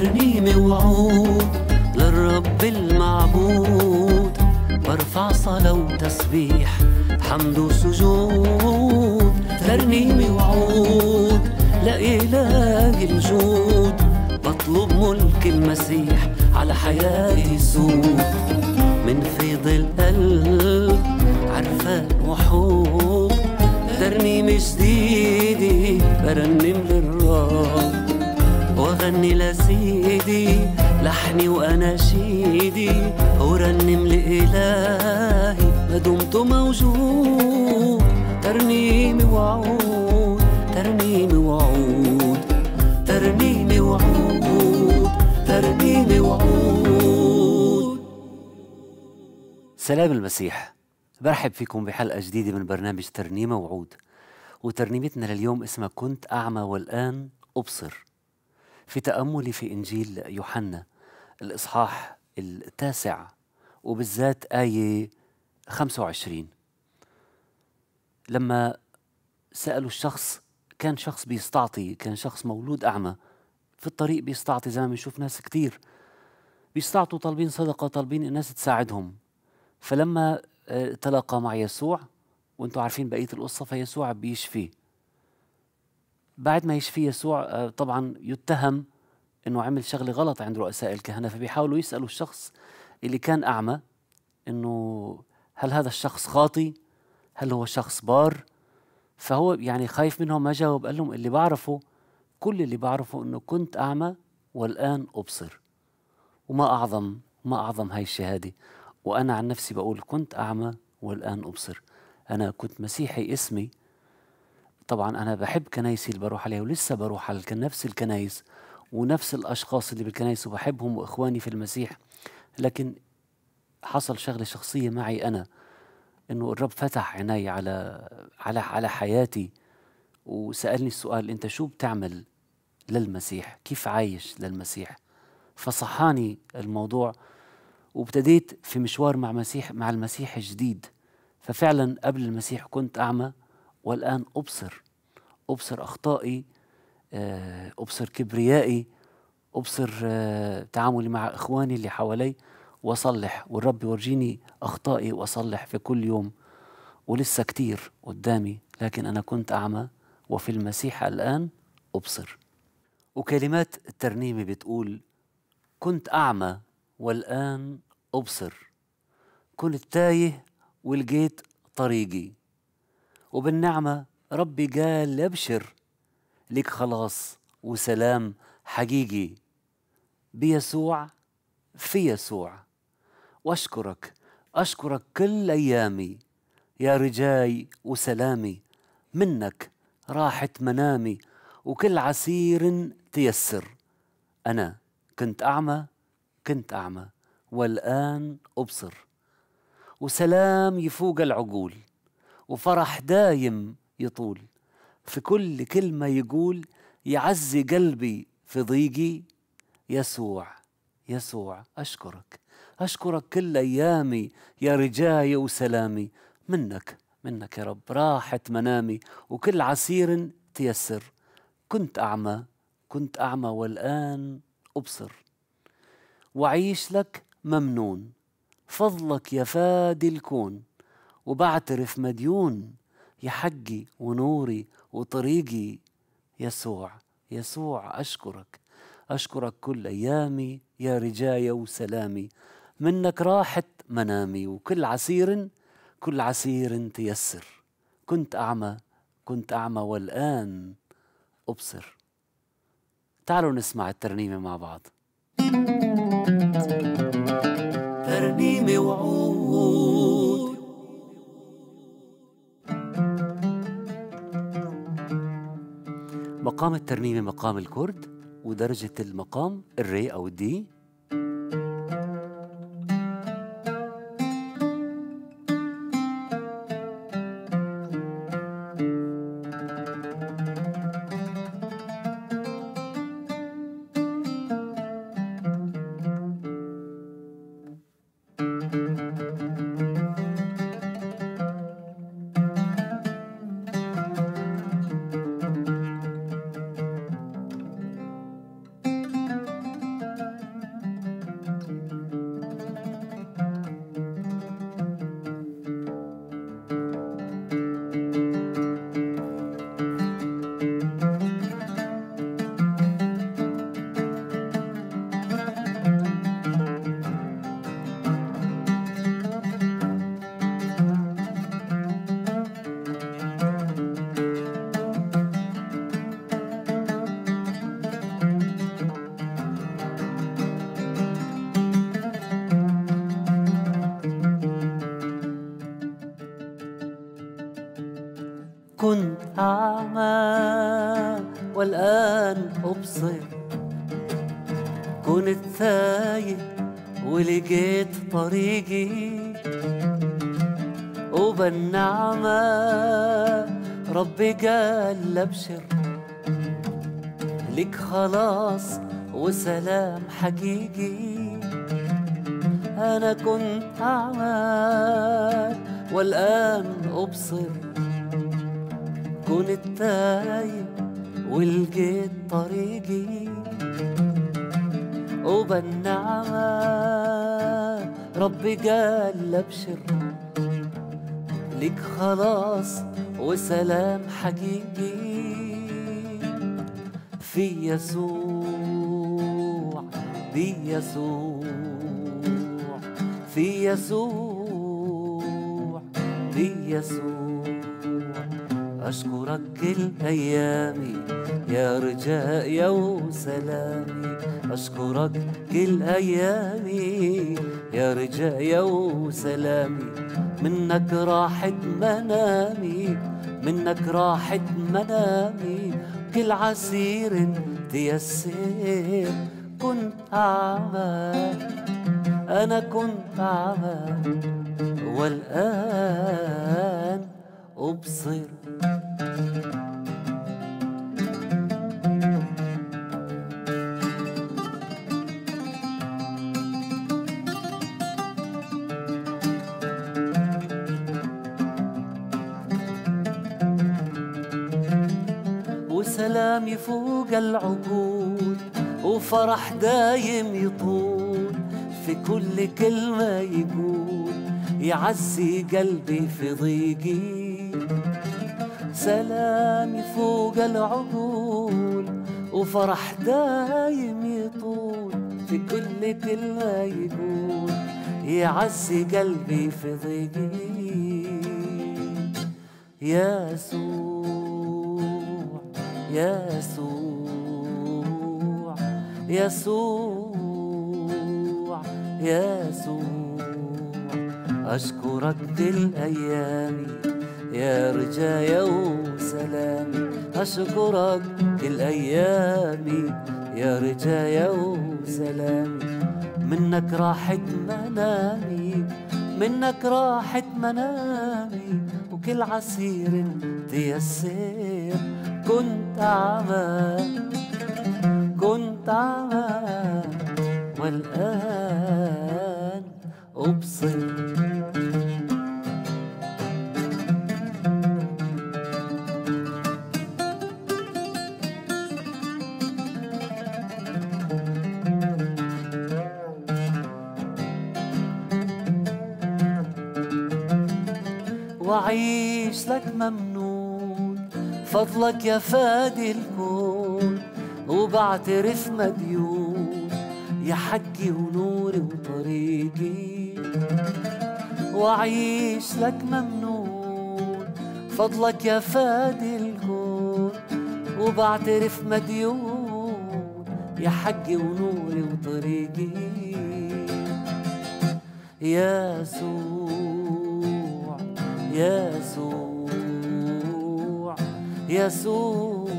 ترنيمة وعود للرب المعبود برفع صلاة وتسبيح حمد وسجود ترنيمة وعود لإله الجود بطلب ملك المسيح على حياتي سود من فيض القلب عرفان وحب ترنيمة جديدة برنم للرب واغني لسيدي لحني واناشيدي ورنم لإلهي ما دمت موجود ترنيمة وعود ترنيمة وعود ترنيمة وعود ترنيمة وعود سلام المسيح برحب فيكم بحلقة جديدة من برنامج ترنيمة وعود وترنيمتنا لليوم اسمها كنت أعمى والآن أبصر في تأملي في إنجيل يوحنا الإصحاح التاسع وبالذات آية 25 لما سألوا الشخص كان شخص بيستعطي كان شخص مولود أعمى في الطريق بيستعطي زي ما بنشوف ناس كتير بيستعطوا طالبين صدقة طالبين الناس تساعدهم فلما آه، تلاقى مع يسوع وانتم عارفين بقية القصة فيسوع بيشفيه بعد ما يشفي يسوع آه، طبعا يتهم انه عمل شغله غلط عند رؤساء الكهنه فبيحاولوا يسالوا الشخص اللي كان اعمى انه هل هذا الشخص خاطي؟ هل هو شخص بار؟ فهو يعني خايف منهم ما جاوب قال لهم اللي بعرفه كل اللي بعرفه انه كنت اعمى والان ابصر وما اعظم ما اعظم هاي الشهاده وانا عن نفسي بقول كنت اعمى والان ابصر انا كنت مسيحي اسمي طبعا انا بحب كنايسي اللي بروح عليها ولسه بروح على نفس الكنايس ونفس الاشخاص اللي بالكنايس وبحبهم واخواني في المسيح لكن حصل شغله شخصيه معي انا انه الرب فتح عيني على على على حياتي وسالني السؤال انت شو بتعمل للمسيح كيف عايش للمسيح فصحاني الموضوع وابتديت في مشوار مع مسيح مع المسيح جديد ففعلا قبل المسيح كنت اعمى والان ابصر ابصر اخطائي آه، ابصر كبريائي ابصر آه، تعاملي مع اخواني اللي حوالي واصلح والرب يورجيني اخطائي واصلح في كل يوم ولسه كتير قدامي لكن انا كنت اعمى وفي المسيح الان ابصر وكلمات الترنيمه بتقول كنت اعمى والان ابصر كنت تايه ولقيت طريقي وبالنعمه ربي قال ابشر لك خلاص وسلام حقيقي بيسوع في يسوع واشكرك اشكرك كل ايامي يا رجاي وسلامي منك راحت منامي وكل عسير تيسر انا كنت اعمى كنت اعمى والان ابصر وسلام يفوق العقول وفرح دايم يطول في كل كلمة يقول يعزي قلبي في ضيقي يسوع يسوع أشكرك أشكرك كل أيامي يا رجاي وسلامي منك منك يا رب راحت منامي وكل عسير تيسر كنت أعمى كنت أعمى والآن أبصر وأعيش لك ممنون فضلك يا فادي الكون وبعترف مديون يا حقي ونوري وطريقي يسوع يسوع أشكرك أشكرك كل أيامي يا رجاية وسلامي منك راحت منامي وكل عسير كل عسير تيسر كنت أعمى كنت أعمى والآن أبصر تعالوا نسمع الترنيمة مع بعض ترنيمة وعود مقام الترنيمة مقام الكرد ودرجة المقام الري أو الدي كنت أعمى والآن أبصر كنت تايه ولقيت طريقي وبالنعمة ربي قال أبشر لك خلاص وسلام حقيقي أنا كنت أعمى والآن أبصر كنت تايه ولقيت طريقي وبالنعمة ربي قال أبشر لك خلاص وسلام حقيقي في يسوع بيسوع في يسوع بيسوع أشكرك كل أيامي يا رجائي وسلامي أشكرك كل أيامي يا رجائي وسلامي منك راحت منامي منك راحت منامي كل عسير تيسير كنت أعمى أنا كنت أعمى والآن أبصر وسلام يفوق العقول وفرح دايم يطول في كل كلمة يقول يعزي قلبي في ضيقي سلام يفوق العقول وفرح دايم يطول في كل كلمة يقول يعزي قلبي في ضيقي يسوع يسوع يسوع يسوع أشكرك كل أيامي يا رجايا وسلامي أشكرك كل أيامي يا رجايا وسلامي منك راحت منامي منك راحت منامي وكل عسير تيسير كنت أعمى كنت أعمى والآن أبصر وعيش لك ممنون فضلك يا فادي الكون وبعترف مديون يا حقي ونوري وطريقي وعيش لك ممنون فضلك يا فادي الكون وبعترف مديون يا حقي ونوري وطريقي يسوع يسوع يسوع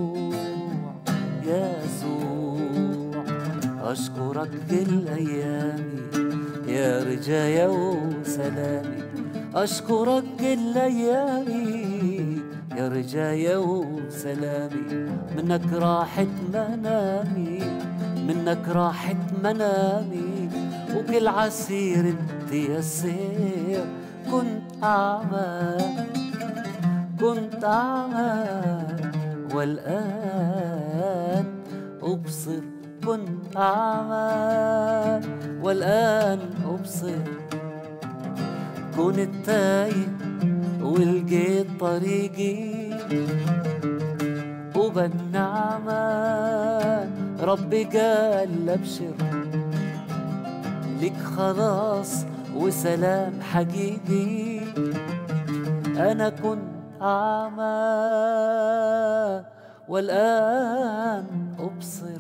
يسوع أشكرك كل أيامي يا رجايا وسلامي أشكرك كل أيامي يا رجايا وسلامي منك راحت منامي منك راحت منامي وكل عسير تيسير كنت أعمى كنت أعمى والآن أبصر كنت أعمى والآن أبصر كنت تايه ولقيت طريقي وبالنعمة ربي قال أبشر لك خلاص وسلام حقيقي أنا كنت أعمى والآن أبصر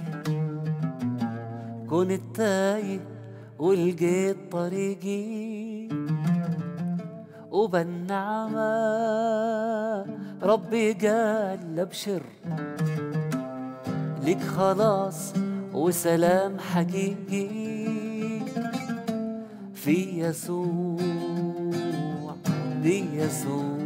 كنت تايه ولقيت طريقي وبالنعمة ربي قال ابشر لك خلاص وسلام حقيقي في يسوع في يسوع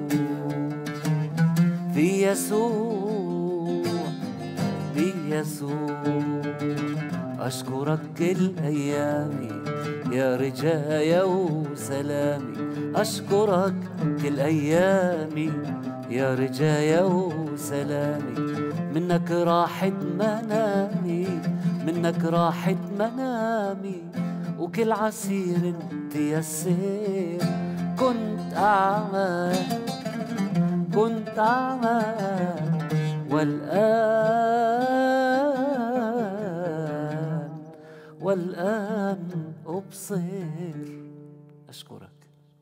في يسوع في يسوع أشكرك كل أيامي يا رجايا وسلامي أشكرك كل أيامي يا رجايا وسلامي منك راحت منامي منك راحت منامي وكل عسير تيسر كنت أعمى كنت أعمى والآن والآن أبصر أشكرك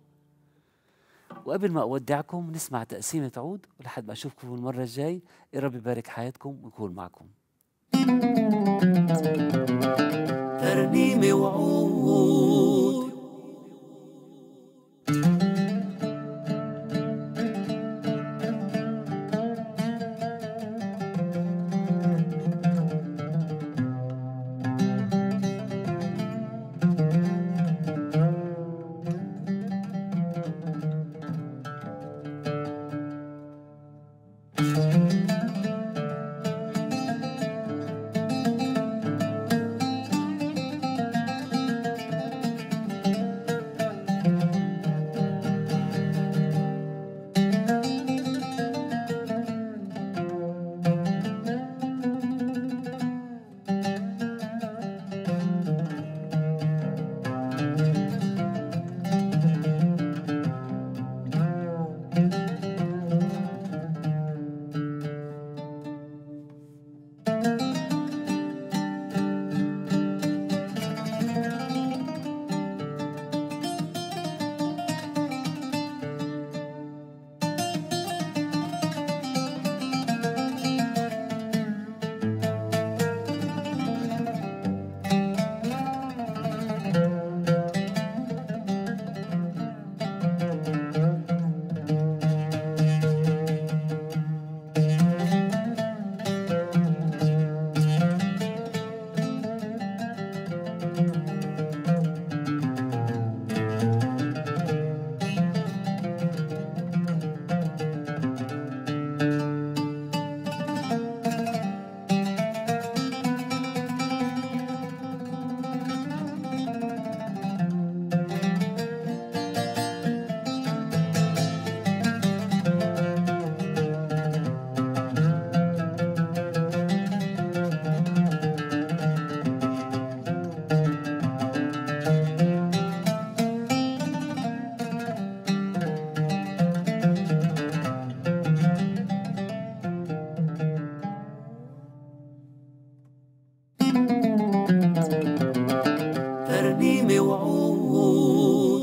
وقبل ما أودعكم نسمع تقسيمة عود ولحد ما أشوفكم المرة الجاي يا رب يبارك حياتكم ويكون معكم ترنيمة وعود ترنيمة وعود